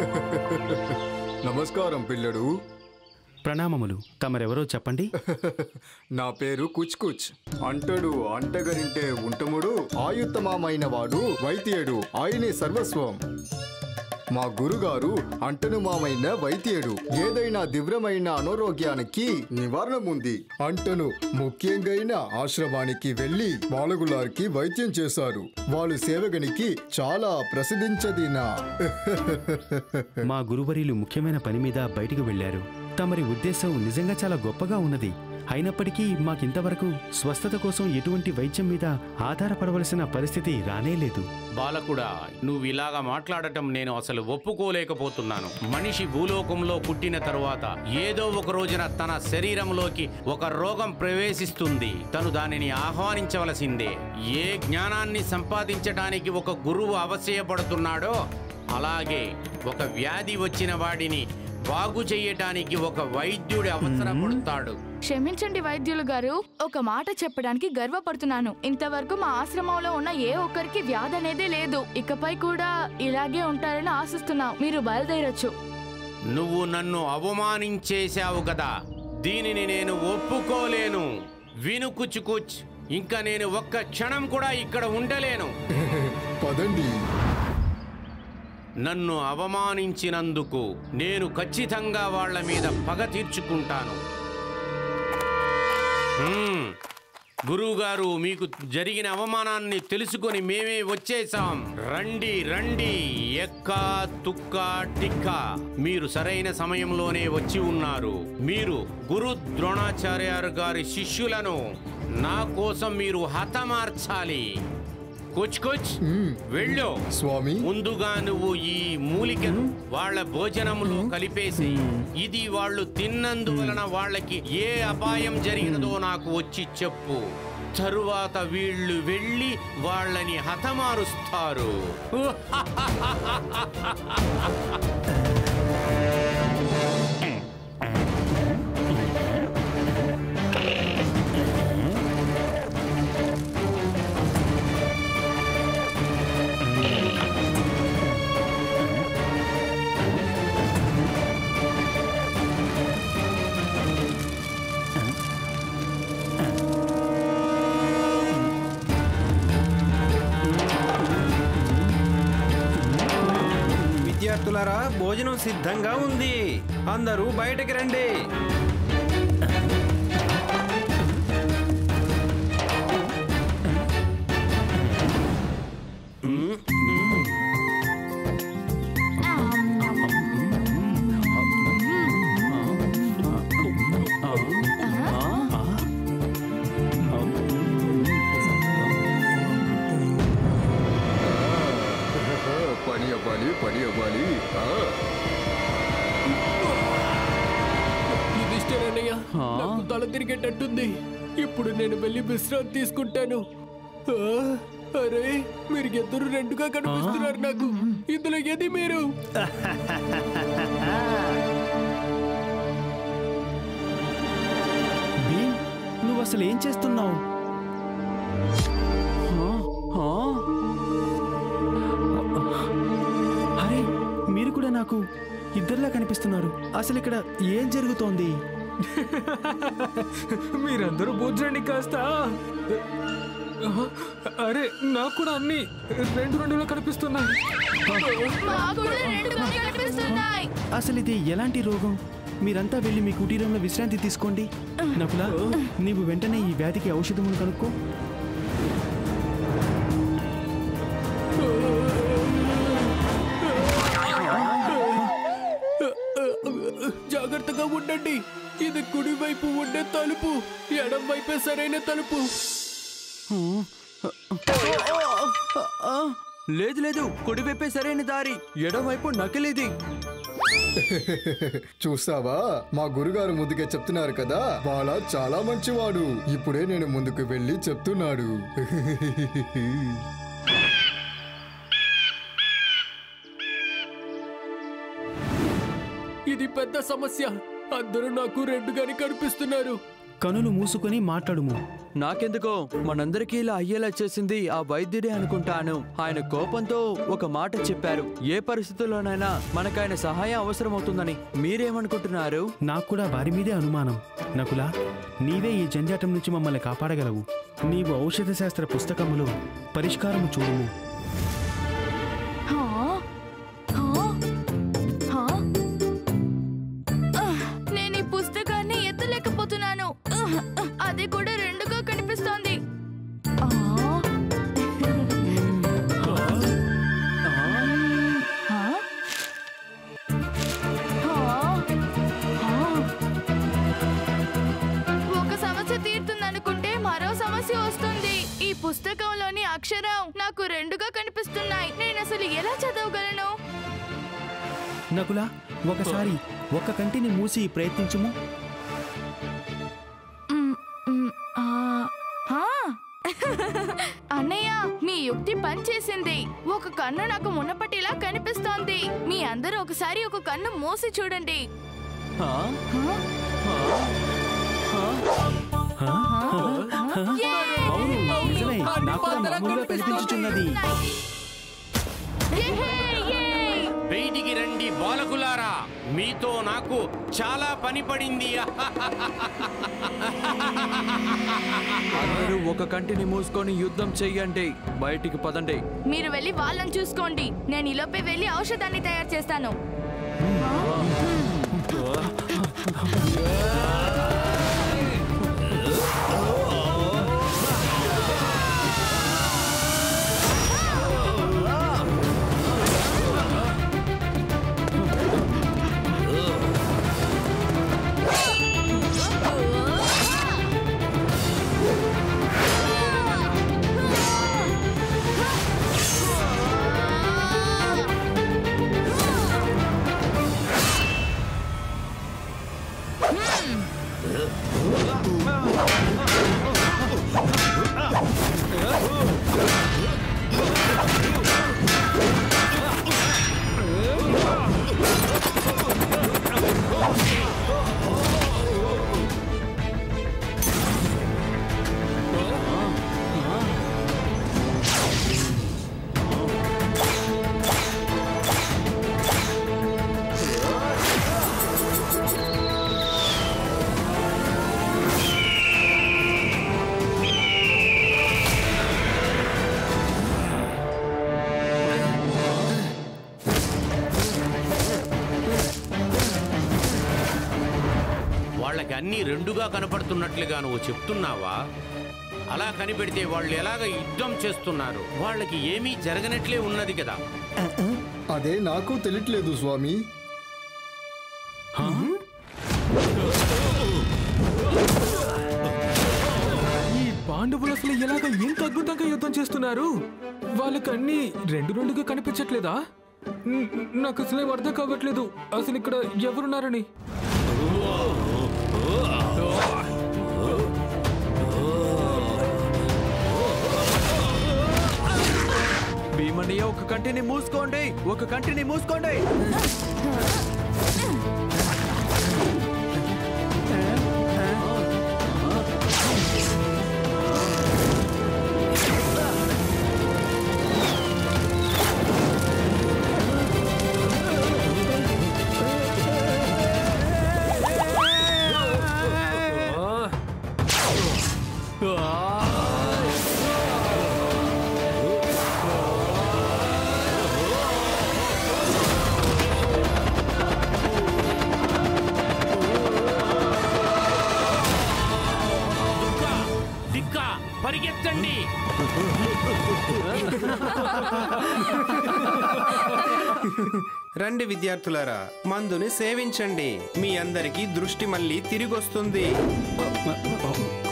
నమస్కారం పిల్లడు ప్రణామములు తమరెవరో చెప్పండి నా పేరు కుచ్ కుచ్ అంటడు అంటగరింటే ఉంటముడు ఆయుత్తమమైన వాడు వైద్యుడు ఆయనే సర్వస్వం మా గురుగారు అంటను మామైన వైద్యుడు ఏదైనా దివ్రమైన అనారోగ్యానికి నివారణ ఉంది అంటను ముఖ్యంగా ఆశ్రమానికి వెళ్లి బాలగులారికి వైద్యం చేశారు వాళ్ళు సేవగనికి చాలా ప్రసిద్ధించదిన మా గురువరీలు ముఖ్యమైన పని మీద బయటికి వెళ్లారు తమరి ఉద్దేశం నిజంగా చాలా గొప్పగా ఉన్నది అయినప్పటికీ మాకింతవరకు స్వస్థత కోసం ఎటువంటి వైద్యం మీద ఆధారపడవలసిన పరిస్థితి రానేలేదు బాలకుడా నువ్వు ఇలాగా మాట్లాడటం నేను అసలు ఒప్పుకోలేకపోతున్నాను మనిషి భూలోకంలో పుట్టిన తరువాత ఏదో ఒక రోజున తన శరీరంలోకి ఒక రోగం ప్రవేశిస్తుంది తను దానిని ఆహ్వానించవలసిందే ఏ జ్ఞానాన్ని సంపాదించడానికి ఒక గురువు అవశ్యపడుతున్నాడో అలాగే ఒక వ్యాధి వచ్చిన వాడిని బాగు చేయటానికి ఒక వైద్యుడు అవసరపడతాడు క్షమించండి వైద్యులు గారు ఒక మాట చెప్పడానికి గర్వపడుతున్నాను ఇంతవరకు మా ఆశ్రమంలో ఉన్న ఏ ఒక్కరికి వ్యాధి అనేదే లేదు ఇకపై కూడా ఇలాగే ఉంటారని ఆశిస్తున్నాం మీరు బయలుదేరొచ్చు నువ్వు నన్ను అవమానించేశావు కదా దీనిని నేను ఒప్పుకోలేను విను కుచుకుచ్ ఇంకా నేను ఒక్క క్షణం కూడా ఇక్కడ ఉండలేను పదండి నన్ను అవమానించినందుకు నేను ఖచ్చితంగా వాళ్ళ మీద పగ తీర్చుకుంటాను హ్మ్. గురువుగారు మీకు జరిగిన అవమానాన్ని తెలుసుకొని మేమే వచ్చేసాం రండి రండి ఎక్క తుక్క టిక్క మీరు సరైన సమయంలోనే వచ్చి ఉన్నారు మీరు గురు ద్రోణాచార్యారు గారి శిష్యులను నా కోసం మీరు హతమార్చాలి కుచ్ కుచ్ వెళ్ళు స్వామి ముందుగా నువ్వు ఈ మూలికను వాళ్ళ భోజనంలో కలిపేసి ఇది వాళ్ళు తిన్నందువలన వాళ్ళకి ఏ అపాయం జరిగినదో నాకు వచ్చి చెప్పు తరువాత వీళ్ళు వెళ్ళి వాళ్ళని హతమారుస్తారు విద్యార్థులారా భోజనం సిద్ధంగా ఉంది అందరూ బయటకి రండి పని అవ్వాలి పని అవ్వాలి ఆ. యుధిష్ఠిరన్నయ్య నాకు తల తిరిగేటట్టుంది ఇప్పుడు నేను వెళ్ళి విశ్రాంతి తీసుకుంటాను ఆ, అరే మీరు ఇద్దరు రెండుగా కనిపిస్తున్నారు నాకు ఇందులో ఏది మీరు భీమ్ నువ్వు అసలు ఏం చేస్తున్నావు ఆ, ఆ. అరే మీరు కూడా నాకు ఇద్దరిలా కనిపిస్తున్నారు అసలు ఇక్కడ ఏం జరుగుతోంది మీరందరూ భోజనాన్ని కాస్త అరే నాకు కూడా అన్ని రెండు రెండులా కనిపిస్తున్నాయి మాకు కూడా రెండుగా కనిపిస్తున్నాయి అసలు ఇది ఎలాంటి రోగం మీరంతా వెళ్ళి మీ కుటీరంలో విశ్రాంతి తీసుకోండి నకుల నీవు వెంటనే ఈ వ్యాధికి ఔషధమును కనుక్కో జాగ్రత్తగా ఉండండి ఇది కుడి వైపు ఉండే తలుపు ఎడం వైపే సరైన తలుపు లేదు లేదు కుడివైపే సరైన దారి ఎడమవైపు నకిలిది చూసావా మా గురుగారు ముందుకే చెప్తున్నారు కదా బాల చాలా మంచివాడు ఇప్పుడే నేను ముందుకు వెళ్ళి చెప్తున్నాడు ఇది పెద్ద సమస్య అందరూ నాకు రెండుగాని కనిపిస్తున్నారు కనులు మూసుకొని మాట్లాడుము నాకెందుకో మనందరికీ ఇలా అయ్యేలా చేసింది ఆ వైద్యుడే అనుకుంటాను ఆయన కోపంతో ఒక మాట చెప్పారు ఏ పరిస్థితుల్లోనైనా మనకాయన సహాయం అవసరమవుతుందని మీరేమనుకుంటున్నారు నాకు కూడా వారి మీదే అనుమానం నకులా నీవే ఈ జంజాటం నుంచి మమ్మల్ని కాపాడగలవు నీవు ఔషధ శాస్త్ర పుస్తకములో పరిష్కారము చూడుము హా? హా? హా? ఆహ్, నేను ఈ పుస్తకాన్ని ఎత్తలేకపోతున్నాను ఆహ్, ఆహ్, అది కూడా రెండుగా కనిపిస్తోంది ఆ? హా? హా? హా? ఒక సమస్య తీరుతుందనుకుంటే మరో సమస్య వస్తుంది ఈ పుస్తకంలోని అక్షరం నాకు రెండుగా కనిపిస్తున్నాయి నేను అసలు ఎలా చదవగలను నకులా ఒకసారి ఒక్క కంటిని మూసి ప్రయత్నించుము మ్, మ్, ఆ, ఆ. అన్నయ్య మీ యుక్తి పనిచేసింది ఒక కన్ను నాకు మునపటిలా కనిపిస్తోంది మీ అందరూ ఒకసారి ఒక కన్ను మూసి చూడండి హా? హా? హా? యే! అవును నిజమే నాకు కూడా మామూలుగా కనిపించుచున్నది యెహే! యే! బయటికి రండి బాలకులారా మీతో నాకు చాలా పని పడింది అందరూ ఒక కంటిని మూసుకొని యుద్ధం చెయ్యండి బయటికి పదండి మీరు వెళ్ళి వాళ్ళని చూసుకోండి నేను ఈలోపే వెళ్ళి ఔషధాన్ని తయారు చేస్తాను వాళ్ళకి అన్నీ రెండుగా కనపడుతున్నట్లుగా నువ్వు చెప్తున్నావా అలా కనిపెడితే వాళ్ళు ఎలాగ యుద్ధం చేస్తున్నారు వాళ్ళకి ఏమీ జరగనట్లే ఉన్నది కదా అదే నాకు తెలియట్లేదు స్వామి ఈ పాండవులు అసలు ఎలాగ ఇంత అద్భుతంగా యుద్ధం చేస్తున్నారు వాళ్ళకి అన్ని రెండు రెండుగా కనిపించట్లేదా న- నాకు అసలు ఏం అర్థం కావట్లేదు అసలు ఇక్కడ ఎవరున్నారని భీమన్నయ్య ఒక కంటిని మూసుకోండి ఒక కంటిని మూసుకోండి దుర్గా దిక్క పరిగెత్తండి రండి విద్యార్థులారా మందుని సేవించండి మీ అందరికీ దృష్టి మళ్ళీ తిరిగొస్తుంది